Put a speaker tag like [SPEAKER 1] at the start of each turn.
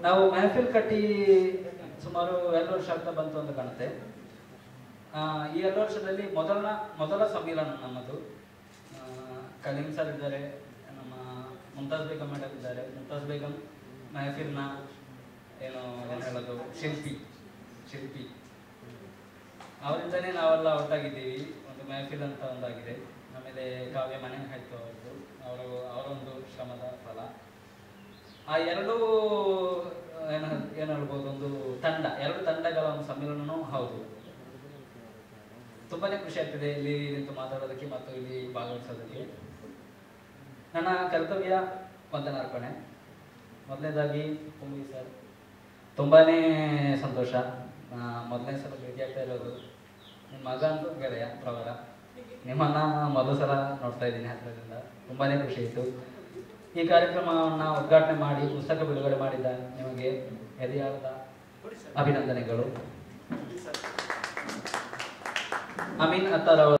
[SPEAKER 1] ನಾವು ಮೆಹಫಿಲ್ ಕಟ್ಟಿ ಸುಮಾರು ಎರಡು ವರ್ಷ ಆಗ್ತಾ ಬಂತು ಅಂತ ಕಾಣುತ್ತೆ ಆ, ಈ ಎರಡು ವರ್ಷದಲ್ಲಿ ಮೊದಲ ಮೊದಲ ಸಮ್ಮಿಲನ ನಮ್ಮದು ಆ, ಕಲೀಂ ಸರ್ ಇದ್ದಾರೆ ನಮ್ಮ ಮುಮ್ತಾಜ್ ಬೇಗಂ ಮೇಡಮ್ ಇದ್ದಾರೆ ಮುಮ್ತಾಜ್ ಬೇಗಂ ಮೆಹಫಿಲ್ನ ಏನು ಏನು ಹೇಳೋದು ಶಿಲ್ಪಿ ಶಿಲ್ಪಿ ಅವರಿಂದನೇ ನಾವೆಲ್ಲ ಒಟ್ಟಾಗಿದ್ದೀವಿ ಒಂದು ಮೆಹಫಿಲ್ ಅಂತ ಒಂದಾಗಿದೆ ಆಮೇಲೆ ಕಾವ್ಯ ಮನೆ ಆಯ್ತು ಅವ್ರದ್ದು ಅವರು ಅವರೊಂದು ಶ್ರಮದ ಫಲ ಆ ಎರಡೂ ಏನು ಏನು ಹೇಳ್ಬೋದು ಒಂದು ತಂಡ ಎರಡು ತಂಡಗಳ ಒಂದು ಸಮ್ಮಿಲನವೂ ಹೌದು ತುಂಬಾನೇ ಖುಷಿ ಆಗ್ತಿದೆ ಇಲ್ಲಿ ನಿಂತು ಮಾತಾಡೋದಕ್ಕೆ ಮತ್ತು ಇಲ್ಲಿ ಭಾಗವಹಿಸೋದಕ್ಕೆ ನನ್ನ ಕರ್ತವ್ಯ ವಂದನಾರ್ಪಣೆ ಮೊದಲನೇದಾಗಿ ಕುಂಬಿ ಸರ್ ತುಂಬಾನೇ ಸಂತೋಷ ಆ, ಮೊದಲನೇ ಸಲ ಭೇಟಿ ಆಗ್ತಾ ಇರೋದು ನಿಮ್ಮ ಮಗ ಅಂತೂ ಗೆಳೆಯ ಪ್ರವರ ನಿಮ್ಮನ್ನ ಮೊದಲ ಸಲ ನೋಡ್ತಾ ಇದ್ದೀನಿ ಹತ್ರದಿಂದ ತುಂಬಾನೇ ಖುಷಿ ಆಯಿತು ಈ ಕಾರ್ಯಕ್ರಮವನ್ನು ಉದ್ಘಾಟನೆ ಮಾಡಿ ಪುಸ್ತಕ ಬಿಡುಗಡೆ ಮಾಡಿದ ನಿಮಗೆ ಎದೆಯಾದ ಅಭಿನಂದನೆಗಳು ಅಮೀನ್ ಅತ್ತಾರ್ ಅವರು